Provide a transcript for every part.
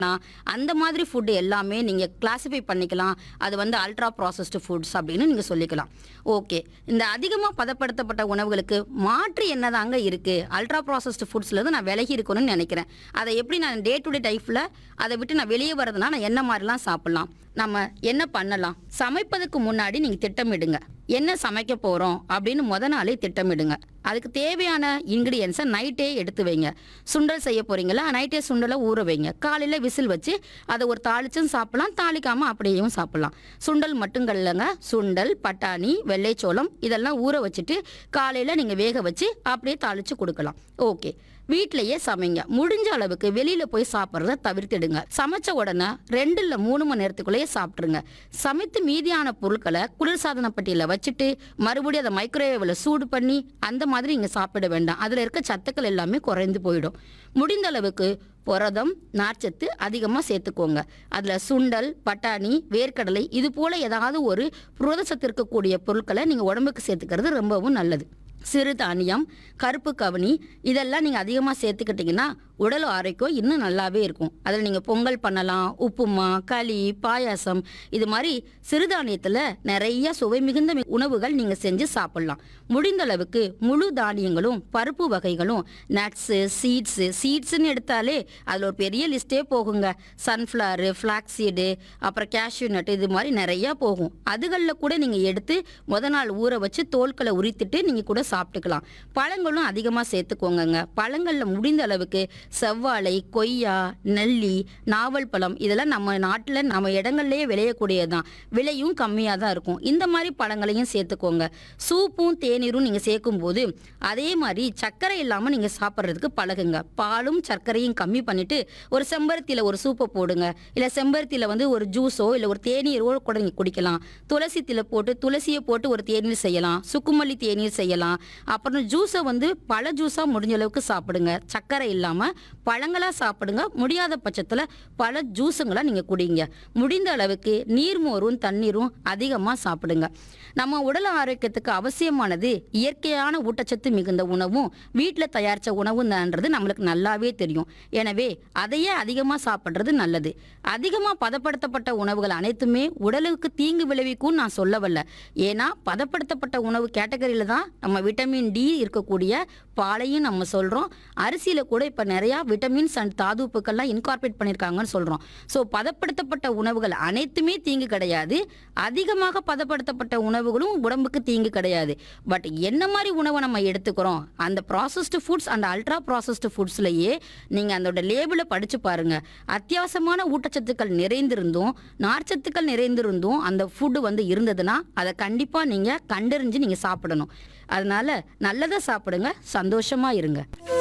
நான் அந்த மாதிரி ஃபுட்டு எல்லாமே நீங்கள் கிளாஸிஃபை பண்ணிக்கலாம் அது வந்து அல்ட்ரா ப்ராசஸ்டு ஃபுட்ஸ் அப்படின்னு நீங்கள் சொல்லிக்கலாம் ஓகே இந்த அதிகமாக பதப்படுத்தப்பட்ட உணவுகளுக்கு மாற்று என்னதாங்க இருக்குது அல்ட்ரா ப்ராசஸ்டு ஃபுட்ஸ்லேருந்து நான் விலகி இருக்கணும்னு நினைக்கிறேன் அதை எப்படி நான் டே டு டே லைஃப்பில் அதை விட்டு நான் வெளியே வரதுனா நான் என்ன மாதிரிலாம் சாப்பிட்லாம் நம்ம என்ன பண்ணலாம் சமைப்பதுக்கு முன்னாடி நீங்கள் திட்டமிடுங்க என்ன சமைக்க போகிறோம் அப்படின்னு முத நாளே திட்டமிடுங்க அதுக்கு தேவையான இன்க்ரீடியன்ஸை நைட்டே எடுத்து வைங்க சுண்டல் செய்ய போறீங்களா நைட்டே சுண்டலை ஊற வைங்க காலையில் விசில் வச்சு அதை ஒரு தாளிச்சும் சாப்பிடலாம் தாளிக்காமல் அப்படியேவும் சாப்பிடலாம் சுண்டல் மட்டும் இல்லைங்க சுண்டல் பட்டாணி வெள்ளைச்சோளம் இதெல்லாம் ஊற வச்சுட்டு காலையில் நீங்கள் வேக வச்சு அப்படியே தாளித்து கொடுக்கலாம் ஓகே வீட்டிலேயே சமைங்க முடிஞ்ச அளவுக்கு வெளியில போய் சாப்பிட்றத தவிர்த்திடுங்க சமைச்ச உடனே ரெண்டு இல்ல மூணு மணி நேரத்துக்குள்ளேயே சாப்பிட்ருங்க சமைத்து மீதியான பொருட்களை குளிர்சாதன பெட்டியில வச்சுட்டு மறுபடியும் அதை மைக்ரோவேவ்ல சூடு பண்ணி அந்த மாதிரி நீங்க சாப்பிட வேண்டாம் அதுல இருக்க சத்துக்கள் எல்லாமே குறைந்து போயிடும் முடிந்த அளவுக்கு புரதம் நார்ச்சத்து அதிகமாக சேர்த்துக்கோங்க அதில் சுண்டல் பட்டாணி வேர்க்கடலை இது போல் ஏதாவது ஒரு புரதச்சத்து இருக்கக்கூடிய பொருட்களை நீங்கள் உடம்புக்கு சேர்த்துக்கிறது ரொம்பவும் நல்லது சிறுதானியம் கருப்பு கவனி இதெல்லாம் நீங்கள் அதிகமாக சேர்த்துக்கிட்டிங்கன்னா உடல் ஆரோக்கியம் இன்னும் நல்லாவே இருக்கும் அதில் நீங்கள் பொங்கல் பண்ணலாம் உப்புமா களி பாயாசம் இது மாதிரி சிறுதானியத்தில் நிறைய சுவை மிகுந்த மி- உணவுகள் நீங்கள் செஞ்சு சாப்பிட்லாம் முடிந்த அளவுக்கு முழு தானியங்களும் பருப்பு வகைகளும் நட்ஸு சீட்ஸு சீட்ஸ்னு எடுத்தாலே அதில் ஒரு பெரிய லிஸ்ட்டே போகுங்க சன்ஃப்ளவரு ஃப்ளாக்ஸீடு அப்புறம் கேஷ்யூ நட் இது மாதிரி நிறையா போகும் அதுகளில் கூட நீங்கள் எடுத்து முத நாள் ஊற வச்சு தோல்களை உரித்துட்டு நீங்கள் கூட சாப்பிட்டுக்கலாம் பழங்களும் அதிகமாக சேர்த்துக்கோங்கங்க பழங்களில் முடிந்த அளவுக்கு செவ்வாழை கொய்யா நெல்லி நாவல் பழம் இதெல்லாம் நம்ம நாட்டில் நம்ம இடங்கள்லேயே விளையக்கூடியது தான் விலையும் கம்மியாக தான் இருக்கும் இந்த மாதிரி பழங்களையும் சேர்த்துக்கோங்க சூப்பும் தேநீரும் நீங்கள் சேர்க்கும்போது அதே மாதிரி சர்க்கரை இல்லாமல் நீங்கள் சாப்பிட்றதுக்கு பழகுங்க பாலும் சர்க்கரையும் கம்மி பண்ணிட்டு ஒரு செம்பருத்தியில் ஒரு சூப்பை போடுங்க இல்லை செம்பருத்தியில் வந்து ஒரு ஜூஸோ இல்லை ஒரு தேநீரோ கூட நீங்கள் குடிக்கலாம் துளசி தில போட்டு துளசியை போட்டு ஒரு தேநீர் செய்யலாம் சுக்குமல்லி தேநீர் செய்யலாம் அப்புறம் ஜூஸை வந்து பழ ஜூஸாக முடிஞ்ச அளவுக்கு சாப்பிடுங்க சர்க்கரை இல்லாமல் பழங்களாக சாப்பிடுங்க முடியாத பட்சத்தில் பழ ஜூஸுங்களை நீங்கள் குடிங்க முடிந்த அளவுக்கு நீர்மோரும் தண்ணீரும் அதிகமாக சாப்பிடுங்க நம்ம உடல் ஆரோக்கியத்துக்கு அவசியமானது இயற்கையான ஊட்டச்சத்து மிகுந்த உணவும் வீட்டில் தயாரித்த உணவும் தான்றது நம்மளுக்கு நல்லாவே தெரியும் எனவே அதையே அதிகமாக சாப்பிட்றது நல்லது அதிகமாக பதப்படுத்தப்பட்ட உணவுகள் அனைத்துமே உடலுக்கு தீங்கு விளைவிக்கும் நான் சொல்ல வரல ஏன்னா பதப்படுத்தப்பட்ட உணவு கேட்டகரியில் தான் நம்ம விட்டமின் டி இருக்கக்கூடிய பாலையும் நம்ம சொல்கிறோம் அரிசியில் கூட இப்போ நிறையா விட்டமின்ஸ் அண்ட் தாதுப்புக்கள்லாம் இன்கார்பரேட் பண்ணியிருக்காங்கன்னு சொல்கிறோம் ஸோ பதப்படுத்தப்பட்ட உணவுகள் அனைத்துமே தீங்கு கிடையாது அதிகமாக பதப்படுத்தப்பட்ட உணவுகளும் உடம்புக்கு தீங்கு கிடையாது பட் என்ன மாதிரி உணவை நம்ம எடுத்துக்கிறோம் அந்த ப்ராசஸ்டு ஃபுட்ஸ் அந்த அல்ட்ரா ப்ராசஸ்டு ஃபுட்ஸ்லையே நீங்கள் அதோட லேபிளை படித்து பாருங்க அத்தியாவசியமான ஊட்டச்சத்துக்கள் நிறைந்திருந்தும் நார்ச்சத்துக்கள் நிறைந்திருந்தும் அந்த ஃபுட்டு வந்து இருந்ததுன்னா அதை கண்டிப்பாக நீங்கள் கண்டறிஞ்சு நீங்கள் சாப்பிடணும் அதனால நல்லதை சாப்பிடுங்க சந்தோஷமா இருங்க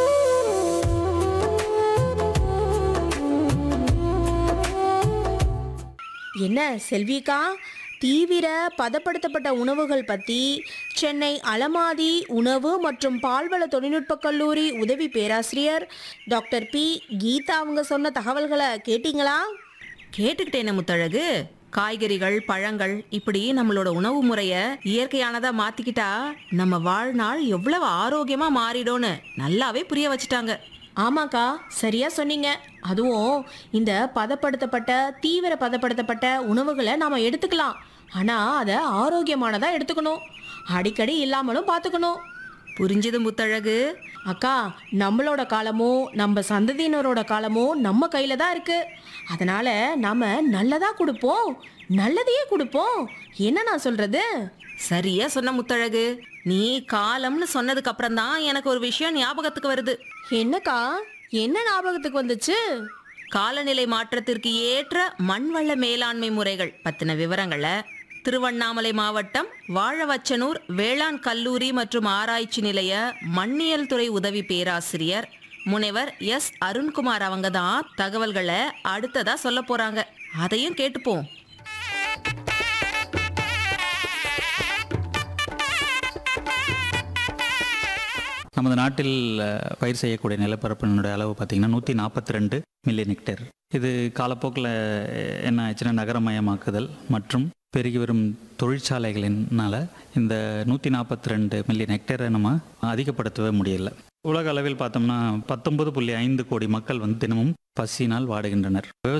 என்ன செல்விக்கா தீவிர பதப்படுத்தப்பட்ட உணவுகள் பற்றி சென்னை அலமாதி உணவு மற்றும் பால்வள தொழில்நுட்பக் கல்லூரி உதவி பேராசிரியர் டாக்டர் பி கீதா அவங்க சொன்ன தகவல்களை கேட்டிங்களா கேட்டுக்கிட்டேனே முத்தழகு காய்கறிகள் பழங்கள் இப்படி நம்மளோட உணவு முறைய இயற்கையானதா மாத்திக்கிட்டா நம்ம வாழ்நாள் எவ்வளவு ஆரோக்கியமா மாறிடும்னு நல்லாவே புரிய வச்சுட்டாங்க ஆமாக்கா சரியா சொன்னீங்க அதுவும் இந்த பதப்படுத்தப்பட்ட தீவிர பதப்படுத்தப்பட்ட உணவுகளை நாம் எடுத்துக்கலாம் ஆனால் அதை ஆரோக்கியமானதாக எடுத்துக்கணும் அடிக்கடி இல்லாமலும் பார்த்துக்கணும் புரிஞ்சது முத்தழகு அக்கா நம்மளோட காலமும் நம்ம சந்ததியினரோட காலமும் நம்ம கையில தான் இருக்கு அதனால நாம நல்லதா கொடுப்போம் நல்லதையே கொடுப்போம் என்ன நான் சொல்றது சரியா சொன்ன முத்தழகு நீ காலம்னு சொன்னதுக்கு அப்புறம் தான் எனக்கு ஒரு விஷயம் ஞாபகத்துக்கு வருது என்னக்கா என்ன ஞாபகத்துக்கு வந்துச்சு காலநிலை மாற்றத்திற்கு ஏற்ற மண்வள மேலாண்மை முறைகள் பத்தின விவரங்களை திருவண்ணாமலை மாவட்டம் வாழவச்சனூர் வேளாண் கல்லூரி மற்றும் ஆராய்ச்சி நிலைய மண்ணியல் துறை உதவி பேராசிரியர் முனைவர் எஸ் அருண்குமார் அவங்க தான் தகவல்களை அடுத்ததா சொல்ல போறாங்க அதையும் கேட்டுப்போம் நமது நாட்டில் அஹ், பயிர் செய்யக்கூடிய நிலப்பரப்பினுடைய அளவு பார்த்திங்கன்னா நூற்றி நாற்பத்தி ரெண்டு மில்லியன் ஹெக்டேர் இது காலப்போக்கில் என்ன ஆச்சுன்னா நகரமயமாக்குதல் மற்றும் பெருகி வரும் தொழிற்சாலைகளினால இந்த நூற்றி நாற்பத்தி ரெண்டு மில்லியன் ஹெக்டேரை நம்ம அதிகப்படுத்தவே முடியல உலக அளவில் பார்த்தோம்னா பத்தொன்பது புள்ளி ஐந்து கோடி மக்கள் வந்து தினமும் பசியினால் வாடுகின்றனர்